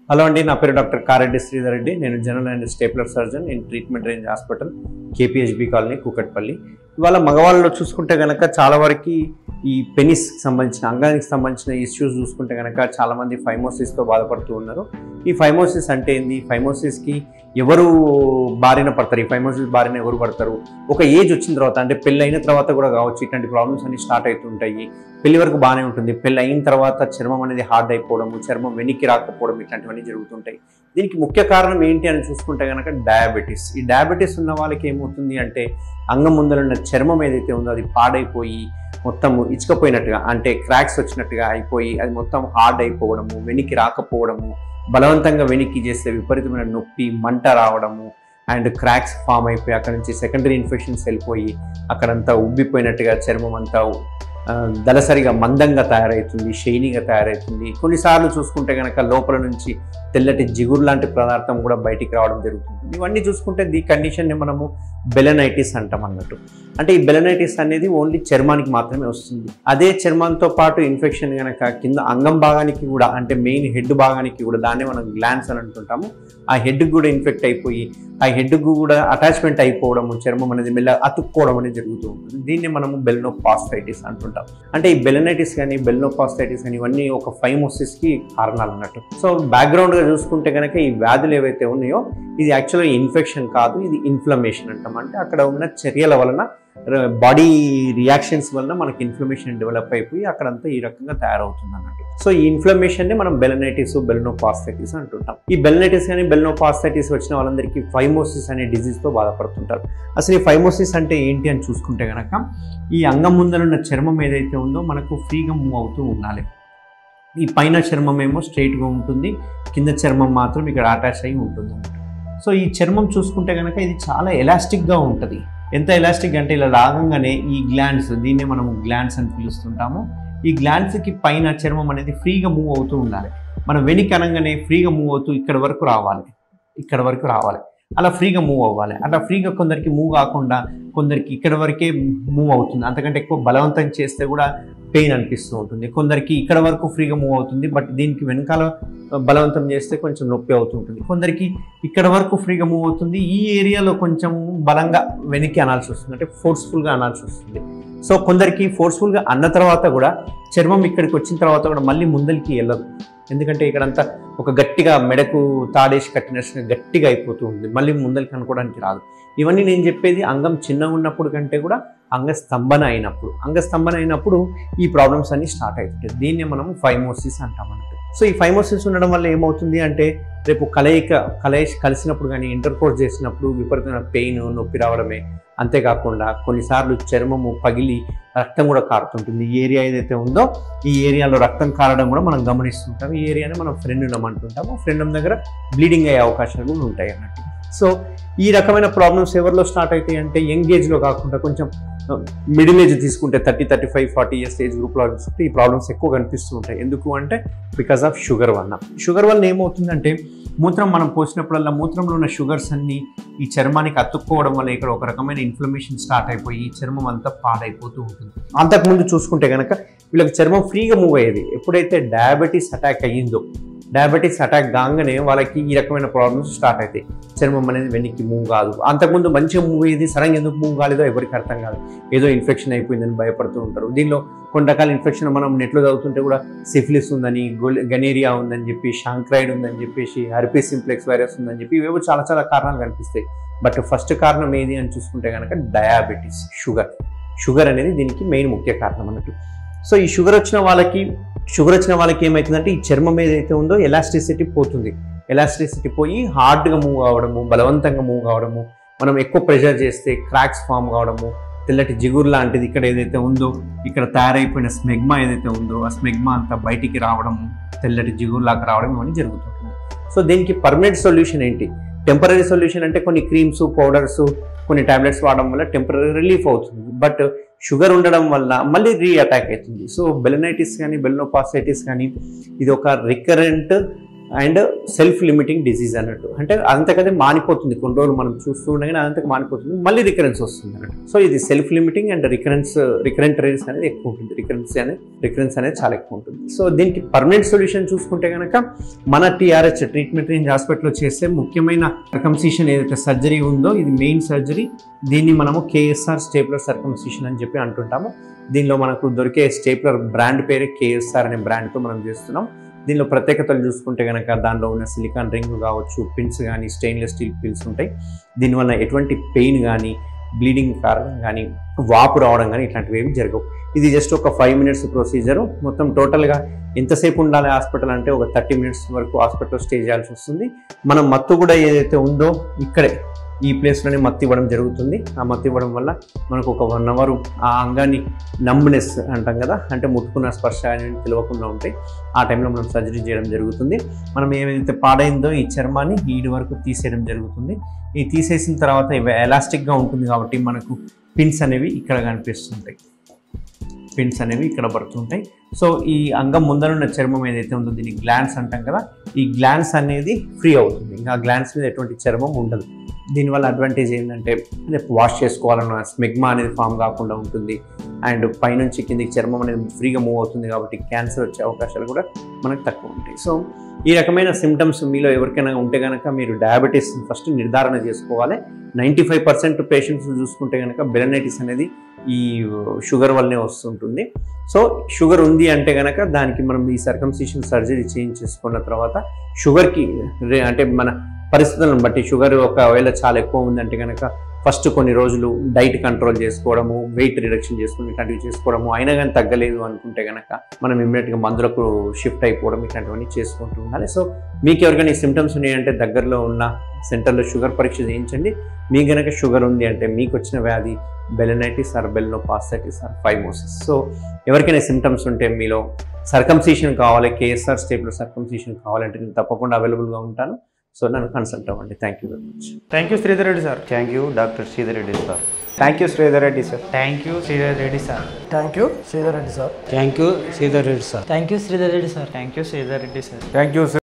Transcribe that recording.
hello అండి నా పేరు డాక్టర్ కారెడ్డి శ్రీధర్ రెడ్డి నేను general and stapler surgeon in treatment range hospital KPHB Colony Kukatpally ఇవాళ మగవాళ్ళలో చూసుకుంటే కనుక చాలా వరకు ఈ పెనిస్ సంబంధించిన అంగానికి సంబంధించిన ఇష్యూస్ చూసుకుంటే కనుక చాలామంది ఫైమోసిస్తో బాధపడుతూ ఉన్నారు ఈ ఫైమోసిస్ అంటే ఏంది ఫైమోసిస్కి ఎవరు బారిన పడతారు ఈ ఫైమోసిస్ బారిన ఎవరు పడతారు ఒక ఏజ్ వచ్చిన తర్వాత అంటే పెళ్ళి అయిన తర్వాత కూడా కావచ్చు ఇట్లాంటి ప్రాబ్లమ్స్ అన్ని స్టార్ట్ అవుతుంటాయి పెళ్లి వరకు బాగానే ఉంటుంది పెళ్ళి అయిన తర్వాత చర్మం అనేది హార్డ్ అయిపోవడము చర్మం వెనక్కి రాకపోవడం ఇట్లాంటివన్నీ జరుగుతుంటాయి దీనికి ముఖ్య కారణం ఏంటి అని చూసుకుంటే కనుక డయాబెటీస్ ఈ డయాబెటీస్ ఉన్న వాళ్ళకి ఏమవుతుంది అంటే అంగం ముందరున్న చర్మం ఏదైతే ఉందో అది పాడైపోయి మొత్తం ఇచ్చుకపోయినట్టుగా అంటే క్రాక్స్ వచ్చినట్టుగా అయిపోయి అది మొత్తం హార్డ్ అయిపోవడము వెనక్కి రాకపోవడము బలవంతంగా వెనక్కి చేస్తే విపరీతమైన నొప్పి మంట రావడము అండ్ క్రాక్స్ ఫామ్ అయిపోయి అక్కడ నుంచి సెకండరీ ఇన్ఫెక్షన్స్ వెళ్ళిపోయి అక్కడంతా ఉబ్బిపోయినట్టుగా చర్మం అంతా ఆ, దళసరిగా మందంగా తయారవుతుంది షైనీగా తయారవుతుంది కొన్నిసార్లు చూసుకుంటే కనుక లోపల నుంచి తెల్లటి జిగురు లాంటి పదార్థం కూడా బయటికి రావడం జరుగుతుంది ఇవన్నీ చూసుకుంటే ఈ కండిషన్ని మనము బెలనైటిస్ అంటాం అన్నట్టు అంటే ఈ బెలనైటిస్ అనేది ఓన్లీ చర్మానికి మాత్రమే వస్తుంది అదే చర్మంతో పాటు ఇన్ఫెక్షన్ కనుక కింద అంగం భాగానికి కూడా అంటే మెయిన్ హెడ్ భాగానికి కూడా దాన్నే మనం గ్లాన్స్ అని అంటుంటాము ఆ హెడ్కి కూడా ఇన్ఫెక్ట్ అయిపోయి ఆ హెడ్కు కూడా అటాచ్మెంట్ అయిపోవడము చర్మం అనేది మెల్ల అతుక్కోవడం అనేది జరుగుతూ ఉంటుంది దీన్ని మనము బెల్నోపాస్టైటిస్ అంటుంటాం అంటే ఈ బెలనైటిస్ కానీ బెల్నోపాస్టైటిస్ కానీ ఇవన్నీ ఒక ఫైమోసిస్కి కారణాలు అన్నట్టు సో బ్యాక్గ్రౌండ్గా చూసుకుంటే కనుక ఈ వ్యాధులు ఏవైతే ఉన్నాయో ఇది యాక్చువల్గా ఇన్ఫెక్షన్ కాదు ఇది ఇన్ఫ్లమేషన్ అంటాం అంటే అక్కడ ఉన్న చర్యల వలన బాడీ రియాక్షన్స్ వలన మనకి ఇన్ఫ్లమేషన్ డెవలప్ అయిపోయి అక్కడంతా ఈ రకంగా తయారవుతుంది అన్నట్టు సో ఈ ఇన్ఫ్లమేషన్ని మనం బెలనైటిస్ బెల్నోపాస్థైటిస్ అంటుంటాం ఈ బెలనైటిస్ కానీ బెల్నోపాస్థైటిస్ వచ్చిన వాళ్ళందరికీ ఫైమోసిస్ అనే డిజీజ్తో బాధపడుతుంటారు అసలు ఈ ఫైమోసిస్ అంటే ఏంటి అని చూసుకుంటే కనుక ఈ అంగం ముందరున్న చర్మం ఏదైతే ఉందో మనకు ఫ్రీగా మూవ్ అవుతూ ఉండాలి ఈ పైన చర్మం ఏమో స్ట్రైట్గా ఉంటుంది కింద చర్మం మాత్రం ఇక్కడ అటాచ్ అయి ఉంటుంది అన్నమాట సో ఈ చర్మం చూసుకుంటే కనుక ఇది చాలా ఎలాస్టిక్గా ఉంటుంది ఎంత ఎలాస్టిక్ అంటే ఇలా లాగంగానే ఈ గ్లాండ్స్ దీన్నే మనం గ్లాండ్స్ అని పిలుస్తుంటాము ఈ గ్లాండ్స్కి పైన చర్మం అనేది ఫ్రీగా మూవ్ అవుతూ ఉండాలి మనం వెనక్కి అనగానే ఫ్రీగా మూవ్ అవుతూ ఇక్కడ వరకు రావాలి ఇక్కడ వరకు రావాలి అలా ఫ్రీగా మూవ్ అవ్వాలి అలా ఫ్రీగా కొందరికి మూవ్ కాకుండా కొందరికి ఇక్కడ వరకే మూవ్ అవుతుంది అంతకంటే ఎక్కువ బలవంతం చేస్తే కూడా పెయిన్ అనిపిస్తూ ఉంటుంది కొందరికి ఇక్కడ వరకు ఫ్రీగా మూవ్ అవుతుంది బట్ దీనికి వెనకాల బలవంతం చేస్తే కొంచెం నొప్పి అవుతుంటుంది కొందరికి ఇక్కడ వరకు ఫ్రీగా మూవ్ అవుతుంది ఈ ఏరియాలో కొంచెం బలంగా వెనక్కి అనాల్సి వస్తుంది అంటే ఫోర్స్ఫుల్గా అనాల్సి వస్తుంది సో కొందరికి ఫోర్స్ఫుల్గా అన్న తర్వాత కూడా చర్మం ఇక్కడికి వచ్చిన తర్వాత కూడా మళ్ళీ ముందరికి వెళ్ళదు ఎందుకంటే ఇక్కడంతా ఒక గట్టిగా మెడకు తాడేసి కట్టినట్టుగా గట్టిగా అయిపోతూ ఉంది మళ్ళీ ముందరికి అనుకోవడానికి రాదు ఇవన్నీ నేను చెప్పేది అంగం చిన్నగా ఉన్నప్పుడు కంటే కూడా అంగస్తంభన అయినప్పుడు అంగస్తంభన అయినప్పుడు ఈ ప్రాబ్లమ్స్ అన్ని స్టార్ట్ అవుతుంటాయి దీన్నే మనం ఫైమోసిస్ అంటాం అన్నట్టు సో ఈ ఫైమోసిస్ ఉండడం వల్ల ఏమవుతుంది అంటే రేపు కలయిక కలయి కలిసినప్పుడు కానీ ఇంటర్ కోర్స్ చేసినప్పుడు విపరీతమైన పెయిన్ నొప్పి రావడమే అంతేకాకుండా కొన్నిసార్లు చర్మము పగిలి రక్తం కూడా కారుతుంటుంది ఈ ఏరియా ఏదైతే ఉందో ఈ ఏరియాలో రక్తం కారడం కూడా మనం గమనిస్తుంటాం ఈ ఏరియాని మనం ఫ్రెండ్ అంటుంటాము ఫ్రెండ్ దగ్గర బ్లీడింగ్ అయ్యే అవకాశాలు కూడా ఉంటాయి అన్నట్టు సో ఈ రకమైన ప్రాబ్లమ్స్ ఎవరిలో స్టార్ట్ అవుతాయి అంటే యంగ్ ఏజ్లో కాకుండా కొంచెం మిడిల్ ఏజ్ తీసుకుంటే thirty thirty five forty years age గ్రూప్లో చూసుకుంటే ఈ ప్రాబ్లమ్స్ ఎక్కువ కనిపిస్తూ ఉంటాయి ఎందుకు అంటే బికాస్ ఆఫ్ షుగర్ వల్ల షుగర్ వల్ల ఏమవుతుందంటే మూత్రం మనం పోసినప్పుడల్లా మూత్రంలో ఉన్న షుగర్స్ అన్ని ఈ చర్మానికి అతుక్కోవడం వల్ల ఇక్కడ ఒక రకమైన ఇన్ఫ్లమేషన్ స్టార్ట్ అయిపోయి ఈ చర్మం అంతా పాడైపోతూ ఉంటుంది అంతకుముందు చూసుకుంటే కనుక వీళ్ళకి చర్మం ఫ్రీగా మూవ్ అయ్యేది ఎప్పుడైతే డయాబెటీస్ అటాక్ అయ్యిందో డయాబెటీస్ అటాక్ కాగానే వాళ్ళకి ఈ రకమైన ప్రాబ్లమ్స్ స్టార్ట్ అవుతాయి చర్మం అనేది వెనక్కి మూవ్ కాదు అంతకుముందు మంచిగా మూవ్ అయ్యేది సడన్గా ఎందుకు మూవ్ కాలేదో ఎవరికి అర్థం కాదు ఏదో ఇన్ఫెక్షన్ అయిపోయిందని భయపడుతూ ఉంటారు దీనిలో కొన్ని రకాల ఇన్ఫెక్షన్ మనం నెట్లో చదువుతుంటే కూడా సిఫిలిస్ ఉందని గొల్ గనేరియా ఉందని చెప్పి షాంక్రైడ్ ఉందని చెప్పేసి హర్పీస్ సింప్లెక్స్ వైరస్ ఉందని చెప్పి ఇవేవో చాలా చాలా కారణాలు కనిపిస్తాయి బట్ ఫస్ట్ కారణం ఏది అని చూసుకుంటే కనుక డయాబెటీస్ షుగర్ షుగర్ అనేది దీనికి మెయిన్ ముఖ్య కారణం అన్నట్టు సో ఈ షుగర్ వచ్చిన వాళ్ళకి షుగర్ వచ్చిన వాళ్ళకి ఏమవుతుందంటే ఈ చర్మం ఏదైతే ఉందో ఎలాస్టిసిటీ పోతుంది ఎలాస్టిసిటీ పోయి హార్డ్గా మూవ్ కావడము బలవంతంగా మూవ్ కావడము మనం ఎక్కువ ప్రెషర్ చేస్తే క్రాక్స్ ఫామ్ కావడము తెల్లటి జిగురు లాంటిది ఇక్కడ ఏదైతే ఉందో ఇక్కడ తయారైపోయిన స్మెగ్మా ఏదైతే ఉందో ఆ స్మెగ్మా అంతా బయటికి రావడం తెల్లటి జిగురు లాగా రావడం ఇవన్నీ జరుగుతుంటుంది సో దీనికి పర్మనెంట్ సొల్యూషన్ ఏంటి టెంపరీ సొల్యూషన్ అంటే కొన్ని క్రీమ్స్ పౌడర్స్ కొన్ని టాబ్లెట్స్ వాడడం వల్ల టెంపరీ రిలీఫ్ అవుతుంది బట్ షుగర్ ఉండడం వల్ల మళ్ళీ రీ అటాక్ అవుతుంది సో బెలనైటిస్ కానీ బెలనోపాసైటిస్ కానీ ఇది ఒక recurrent and self limiting disease అన్నట్టు అంటే అంతకదే మానిపోతుంది కొన్ని రోజులు మనం చూస్తూ ఉండగానే అదంతకు మానిపోతుంది మళ్ళీ రికరెన్స్ వస్తుంది అన్నట్టు సో ఇది self limiting and recurrence recurrent race అనేది ఎక్కువ ఉంటుంది రికరెన్స్ అనేది రికరెన్స్ అనేది చాలా ఎక్కువ ఉంటుంది సో దీనికి పర్మనెంట్ సొల్యూషన్ చూసుకుంటే కనుక మన టీఆర్హెచ్ ట్రీట్మెంట్ రేంజ్ హాస్పిటల్లో చేసే ముఖ్యమైన సర్కంసిషన్ ఏదైతే సర్జరీ ఉందో ఇది మెయిన్ సర్జరీ దీన్ని మనము కేఎస్ఆర్ స్టేప్లర్ సర్కంసిషన్ అని చెప్పి అంటుంటాము దీనిలో మనకు దొరికే స్టేప్లర్ బ్రాండ్ పేరే కేఎస్ఆర్ అనే బ్రాండ్తో మనం చేస్తున్నాం దీనిలో ప్రత్యేకతలు చూసుకుంటే కనుక దానిలో ఉన్న సిలికాన్ రింగ్ కావచ్చు పిన్స్ కానీ స్టెయిన్లెస్ స్టీల్ పిన్స్ ఉంటాయి దీనివల్ల ఎటువంటి పెయిన్ కానీ బ్లీడింగ్ కారణం కానీ వాపు రావడం కానీ ఇట్లాంటివి ఏమి జరగవు ఇది జస్ట్ ఒక ఫైవ్ మినిట్స్ ప్రొసీజర్ మొత్తం టోటల్గా ఎంతసేపు ఉండాలి హాస్పిటల్ అంటే ఒక థర్టీ మినిట్స్ వరకు హాస్పిటల్ స్టే చేయాల్సి వస్తుంది మనం మత్తు కూడా ఏదైతే ఉందో ఇక్కడే ఈ ప్లేస్లోనే మత్తు ఇవ్వడం జరుగుతుంది ఆ మత్తు ఇవ్వడం వల్ల మనకు ఒక వన్ అవర్ ఆ అంగాన్ని నంబ్నెస్ అంటాం కదా అంటే ముట్టుకున్న స్పర్శ అనేది తెలియకుండా ఉంటాయి ఆ టైంలో మనం సర్జరీ చేయడం జరుగుతుంది మనం ఏదైతే పాడైందో ఈ చర్మాన్ని ఈడి వరకు తీసేయడం జరుగుతుంది ఈ తీసేసిన తర్వాత ఇవి ఎలాస్టిక్గా ఉంటుంది కాబట్టి మనకు పిన్స్ అనేవి ఇక్కడ కనిపిస్తుంటాయి పిన్స్ అనేవి ఇక్కడ పడుతుంటాయి సో ఈ అంగం ముందరున్న చర్మం ఏదైతే ఉందో దీన్ని గ్లాన్స్ అంటాం కదా ఈ గ్లాన్స్ అనేది ఫ్రీ అవుతుంది ఇంకా గ్లాన్స్ మీద ఎటువంటి చర్మం ఉండదు దీనివల్ల అడ్వాంటేజ్ ఏంటంటే రేపు వాష్ చేసుకోవాలన్న స్మెగ్మా అనేది ఫామ్ కాకుండా ఉంటుంది అండ్ పైనుంచి కిందికి చర్మం అనేది ఫ్రీగా మూవ్ అవుతుంది కాబట్టి క్యాన్సర్ వచ్చే అవకాశాలు కూడా మనకు తక్కువ ఉంటాయి సో ఈ రకమైన సిమ్టమ్స్ మీలో ఎవరికైనా ఉంటే కనుక మీరు డయాబెటీస్ ఫస్ట్ నిర్ధారణ చేసుకోవాలి నైంటీ ఫైవ్ పర్సెంట్ పేషెంట్స్ చూసుకుంటే కనుక బెలనైటిస్ అనేది ఈ షుగర్ వల్లనే వస్తుంటుంది సో షుగర్ ఉంది అంటే కనుక దానికి మనం ఈ సర్కంసిషన్ సర్జరీ చేంజ్ చేసుకున్న తర్వాత షుగర్కి రే- అంటే మన పరిస్థితులను బట్టి షుగర్ ఒకవేళ చాలా ఎక్కువ ఉందంటే కనుక ఫస్ట్ కొన్ని రోజులు డైట్ కంట్రోల్ చేసుకోవడము వెయిట్ రిడక్షన్ చేసుకోవడం ఇట్లాంటివి చేసుకోవడము అయినా కానీ తగ్గలేదు అనుకుంటే కనుక మనం ఇమ్మీడియట్గా మందులకు షిఫ్ట్ అయిపోవడం ఇట్లాంటివన్నీ చేసుకుంటూ ఉండాలి సో మీకు ఎవరికైనా ఈ సిమ్టమ్స్ ఉన్నాయంటే దగ్గరలో ఉన్న సెంటర్లో షుగర్ పరీక్ష చేయించండి మీకు కనుక షుగర్ ఉంది అంటే మీకు వచ్చిన వ్యాధి balanitis or balanoposthitis or phimosis so ఎవరికైనా సిమ్టమ్స్ ఉంటే మీలో సర్కంసీషన్ కావాలి కేఎస్ఆర్ స్టేప్లో సర్కంసీషన్ కావాలంటే నేను తప్పకుండా అవైలబుల్గా ఉంటాను సో నన్ను కన్సల్ట్ అవ్వండి thank you very much thank you Sridhar Reddy sir thank you doctor Sridhar Reddy sir thank you Sridhar Reddy sir thank you Sridhar Reddy sir thank you Sridhar Reddy sir thank you Sridhar Reddy sir thank you Sridhar Reddy sir thank you Sridhar Reddy sir thank you